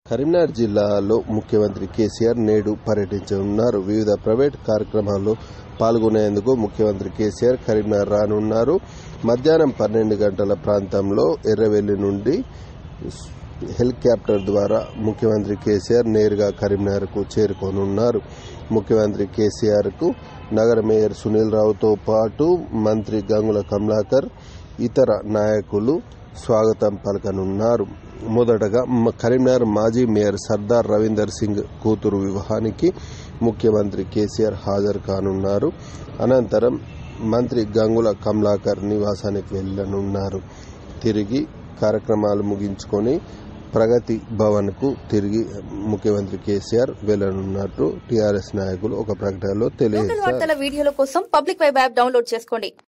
కరీంనగర్ జిల్లాలో ముఖ్యమంత్రి కేసీఆర్ నేడు పర్యటించనున్నారు వివిధ ప్రైవేట్ కార్యక్రమాల్లో పాల్గొనేందుకు ముఖ్యమంత్రి కేసీఆర్ కరీంనగర్ రానున్నారు మధ్యాహ్నం పన్నెండు గంటల ప్రాంతంలో ఎర్రవెల్లి నుండి హెలికాప్టర్ ద్వారా ముఖ్యమంత్రి కేసీఆర్ నేరుగా కరీంనగర్కు చేరుకోనున్నారు ముఖ్యమంత్రి కేసీఆర్కు నగర మేయర్ సునీల్ రావుతో పాటు మంత్రి గంగుల కమలాకర్ ఇతర నాయకులు స్వాగతం పలకనున్నారు మొదటగా మ- కరీంనగర్ మాజీ మేయర్ సర్దార్ రవీందర్ సింగ్ కూతురు వివాహానికి ముఖ్యమంత్రి కేసీఆర్ హాజరు కానున్నారు అనంతరం మంత్రి గంగుల కమలాకర్ నివాసానికి వెళ్లనున్నారు తిరిగి కార్యక్రమాలు ముగించుకొని ప్రగతి భవన్కు తిరిగి ముఖ్యమంత్రి కేసీఆర్ వెళ్లనున్నట్టు టీఆర్ఎస్ నాయకులు ఒక ప్రకటనలో లోకల్ తెలియజేశారు వార్తల వీడియోల కోసం పబ్లిక్ వెబ్ యాప్ డౌన్లోడ్ చేసుకోండి